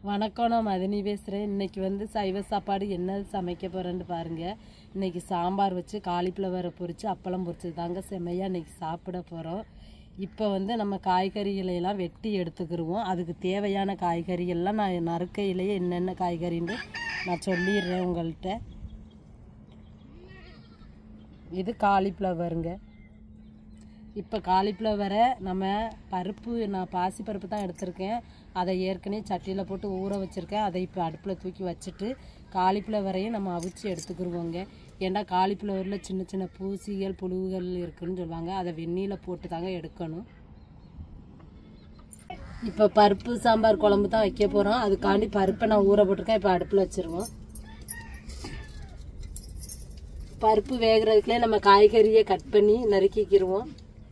வணக்கம் நான் மதினி பேசுகிறேன் இன்னைக்கு வந்து சைவ சாப்பாடு என்ன சமைக்க போகிறேன்னு பாருங்கள் இன்னைக்கு சாம்பார் வச்சு காலிஃப்ளவரை பொரித்து அப்பளம் பொரிச்சு தாங்க செம்மையாக இன்னைக்கு சாப்பிட போகிறோம் இப்போ வந்து நம்ம காய்கறிகளை எல்லாம் வெட்டி எடுத்துக்கிருவோம் அதுக்கு தேவையான காய்கறிகள்லாம் நான் நறுக்கையிலேயே என்னென்ன காய்கறின்னு நான் சொல்லிடுறேன் உங்கள்கிட்ட இது காலிஃப்ளவருங்க இப்போ காலிஃப்ளவரை நம்ம பருப்பு நான் பாசி பருப்பு தான் எடுத்திருக்கேன் அதை ஏற்கனவே சட்டியில் போட்டு ஊற வச்சுருக்கேன் அதை இப்போ அடுப்பில் தூக்கி வச்சுட்டு காலிஃப்ளவரையும் நம்ம அவிச்சு எடுத்துக்கிருவோங்க ஏன்னா காலிஃப்ளவரில் சின்ன சின்ன பூசிகள் புழுவுகள் இருக்குன்னு சொல்லுவாங்க அதை வெந்நீரில் போட்டு தாங்க எடுக்கணும் இப்போ பருப்பு சாம்பார் குழம்பு தான் வைக்க போகிறோம் அதுக்காண்டி பருப்பை நான் ஊற போட்டிருக்கேன் இப்போ அடுப்பில் வச்சுருவோம் பருப்பு வேகிறதுக்குள்ளே நம்ம காய்கறியை கட் பண்ணி நறுக்கிக்கிருவோம்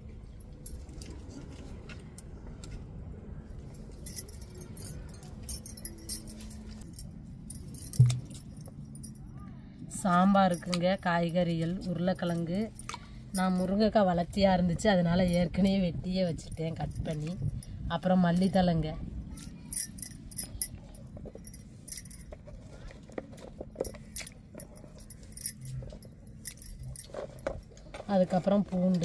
சாம்பாருக்குங்க காய்கறிகள் உருளைக்கிழங்கு நான் முருங்கைக்காய் வளர்த்தியாக இருந்துச்சு அதனால் ஏற்கனவே வெட்டியே வச்சுட்டேன் கட் பண்ணி அப்புறம் மல்லித்தலைங்க அதுக்கப்புறம் பூண்டு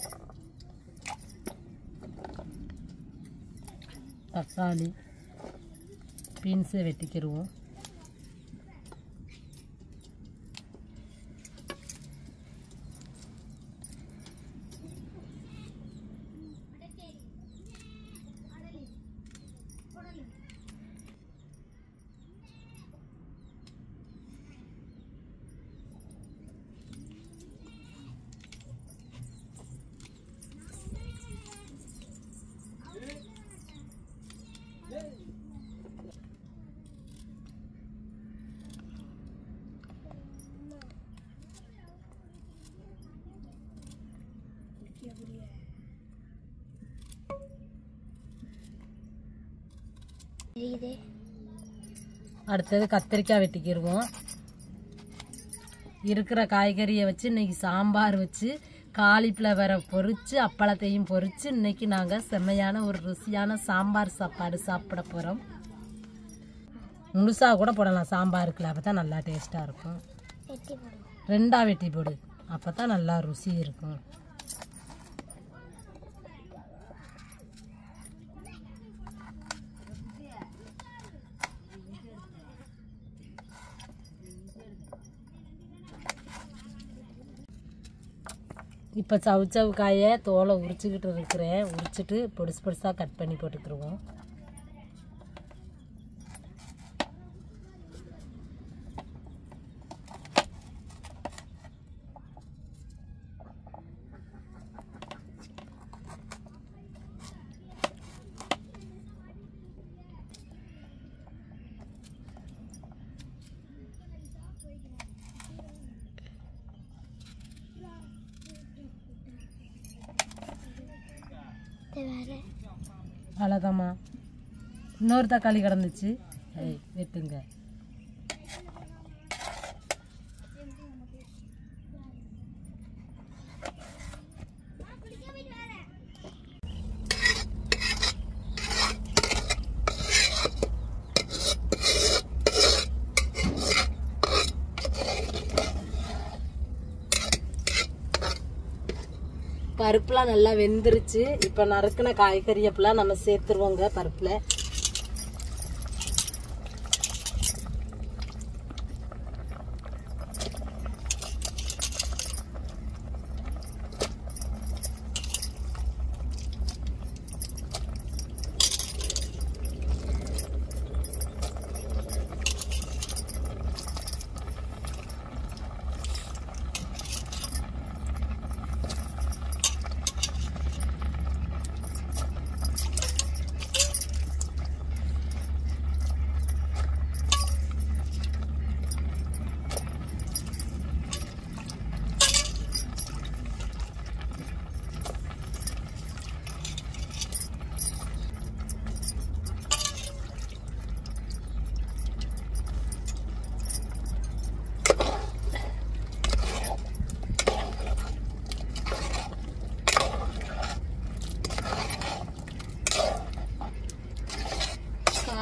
தக்காளி பீன்ஸை வெட்டிக்கிடுவோம் அடுத்தது கத்திரிக்காய் வெட்டிக்கிடுவோம் இருக்கிற காய்கறியை வச்சு இன்னைக்கு சாம்பார் வச்சு காலிஃப்ளவரை பொரித்து அப்பளத்தையும் பொரித்து இன்னைக்கு நாங்கள் செம்மையான ஒரு ருசியான சாம்பார் சாப்பாடு சாப்பிட போகிறோம் முழுசாக கூட போடலாம் சாம்பாருக்குள்ள அப்போ தான் நல்லா டேஸ்ட்டாக இருக்கும் ரெண்டா வெட்டி போடு அப்போ தான் நல்லா ருசி இருக்கும் இப்போ சவுச்சவு காயை தோலை உரிச்சுக்கிட்டு இருக்கிறேன் உரிச்சிட்டு பொடிசு பொடிசாக கட் பண்ணி போட்டுக்கிருவோம் அவ்வளோதாம்மா இன்னொரு தக்காளி கிடந்துச்சு ஏய் வெட்டுங்க பருப்புலாம் நல்லா வெந்துருச்சு இப்போ நறுக்கின காய்கறி அப்பெல்லாம் நம்ம சேர்த்துருவோங்க பருப்பில்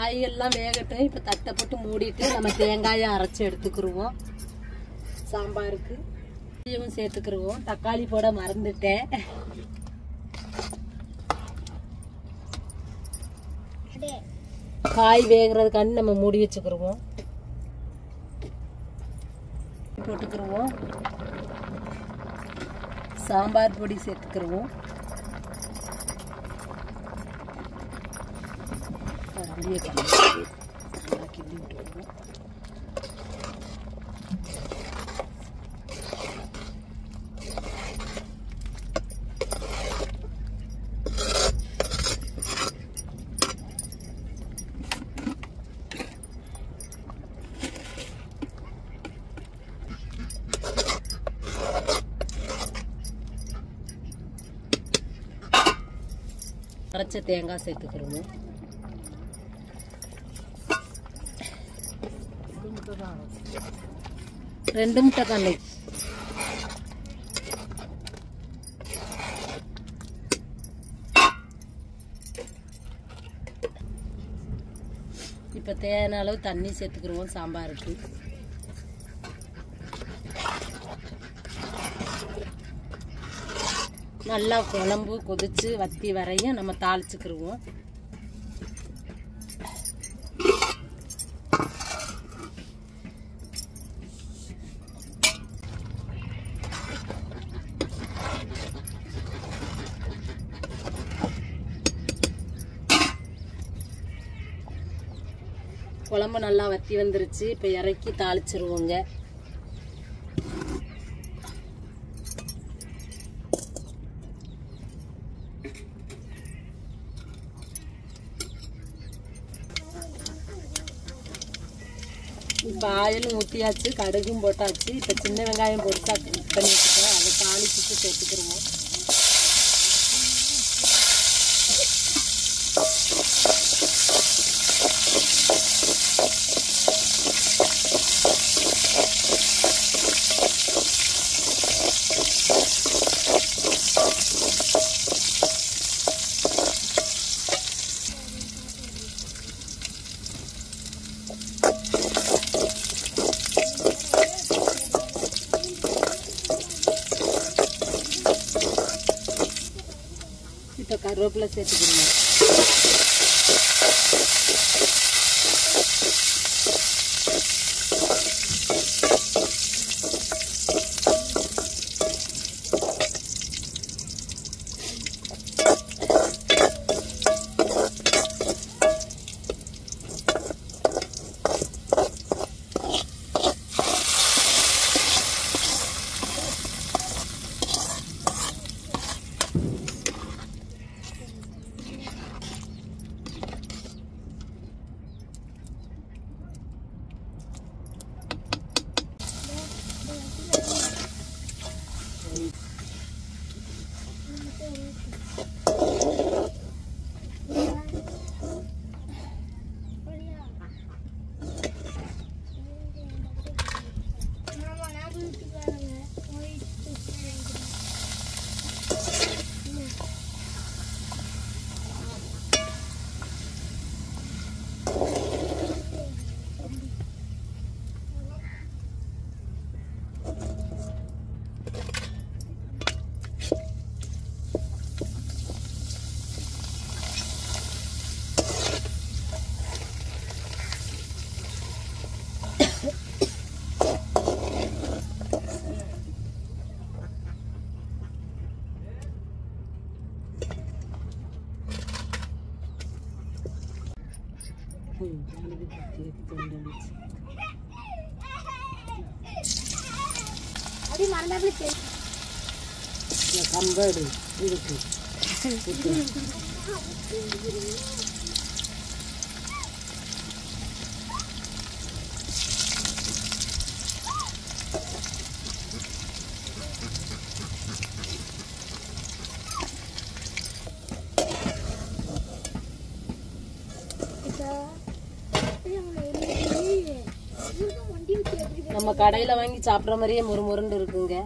காய்கள்லாம் வேகட்டும் இப்போ தட்டை போட்டு மூடிட்டு நம்ம தேங்காயை அரைச்சி எடுத்துக்கிருவோம் சாம்பாருக்கு இதையும் சேர்த்துக்கிருவோம் தக்காளி போட மறந்துட்டேன் காய் வேகிறதுக்காண்டி நம்ம மூடி வச்சுக்கிருவோம் போட்டுக்கிருவோம் சாம்பார் பொடி சேர்த்துக்கிருவோம் கரண்டியை கிண்டி நல்லா கிண்டி விட்டுருவோம் அரைச்ச தேங்காய் சேர்த்துக்கிறோம் ரெண்டு முட்டை கண்ணு இப்போ தேவையான அளவு தண்ணி சேர்த்துக்கிருவோம் சாம்பாருக்கு நல்லா குழம்பு கொதிச்சு வத்தி வரையும் நம்ம தாளிச்சுக்கிருவோம் குழம்பு நல்லா வத்தி வந்துருச்சு இப்போ இறக்கி தாளிச்சிருவோங்க இப்போ ஆயிலும் ஊற்றியாச்சு கடுகும் போட்டாச்சு இப்போ சின்ன வெங்காயம் பொடிசா கட் பண்ணி வச்சுக்கோம் அதை தாளிச்சுட்டு சேர்த்துக்கிருவோம் இப்போ கருவேப்பிலை சேர்த்துக்கிடுங்க ம், நாளைக்கு பத்தி எடுத்து கொண்டு வந்துச்சு. இந்த கம்பேடு இருக்கு நம்ம கடையில வாங்கி சாப்பிட்ற மாதிரியே முறுமுறுன்னு இருக்குங்க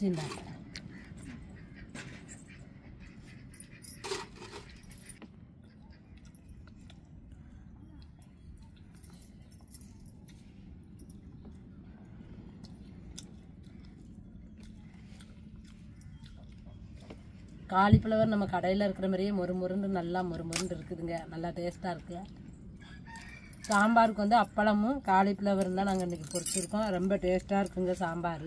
சீண்டா காலிஃப்ளவர் நம்ம கடையில் இருக்கிற மாதிரியே மொறு மொறுன்னு நல்லா மொறு மொறுன்னு இருக்குதுங்க நல்லா டேஸ்ட்டாக இருக்குது சாம்பாருக்கு வந்து அப்பளமும் காலிஃப்ளவரும் தான் நாங்கள் இன்றைக்கி பொரிச்சிருக்கோம் ரொம்ப டேஸ்ட்டாக இருக்குங்க சாம்பார்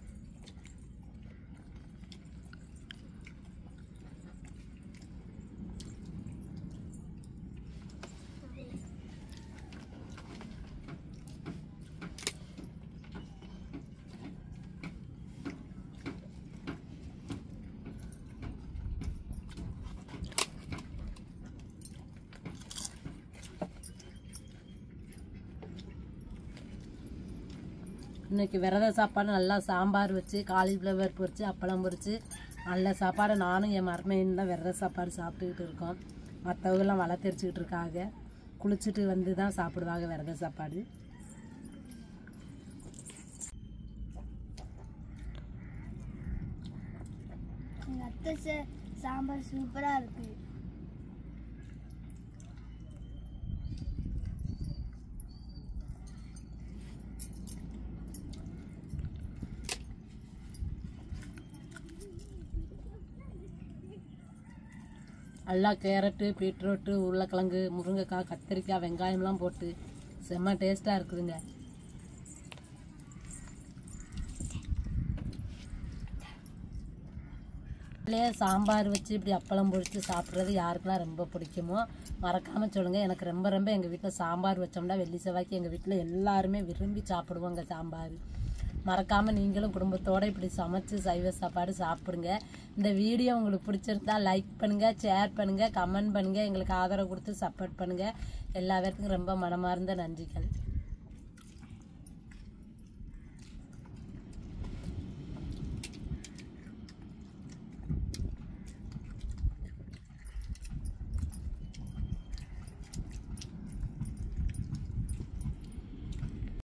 இன்னைக்கு விரத சாப்பாடு நல்லா சாம்பார் வச்சு காலிஃப்ளவர் பொரிச்சு அப்பளம் பொரிச்சு நல்ல சாப்பாடு நானும் என் மருமையும் தான் விரத சாப்பாடு சாப்பிட்டுக்கிட்டு இருக்கோம் மற்றவங்கெல்லாம் வலை தெரிச்சுக்கிட்டு இருக்காங்க குளிச்சுட்டு வந்து தான் சாப்பிடுவாங்க விரத சாப்பாடு எங்கள் அத்தை ச- சாம்பார் சூப்பராக இருக்கு நல்லா கேரட்டு பீட்ரூட்டு உருளைக்கிழங்கு முருங்கைக்காய் கத்திரிக்காய் வெங்காயம்லாம் போட்டு செம்ம டேஸ்ட்டாக இருக்குதுங்க இதுலயே சாம்பார் வச்சு இப்படி அப்பளம் பொரிச்சு சாப்பிட்றது யாருக்கெல்லாம் ரொம்ப பிடிக்குமோ மறக்காமல் சொல்லுங்கள் எனக்கு ரொம்ப ரொம்ப எங்கள் வீட்டில் சாம்பார் வச்சோம்னா வெள்ளி செவ்வாய்க்கு எங்கள் வீட்டில் எல்லாருமே விரும்பி சாப்பிடுவோங்க சாம்பார் மறக்காமல் நீங்களும் குடும்பத்தோடு இப்படி சமைச்சு சைவ சாப்பாடு சாப்பிடுங்க இந்த வீடியோ உங்களுக்கு பிடிச்சிருந்தா லைக் பண்ணுங்கள் ஷேர் பண்ணுங்கள் கமெண்ட் பண்ணுங்கள் எங்களுக்கு ஆதரவு கொடுத்து சப்போர்ட் பண்ணுங்கள் எல்லா பேருக்கும் ரொம்ப மனமார்ந்த நன்றிகள்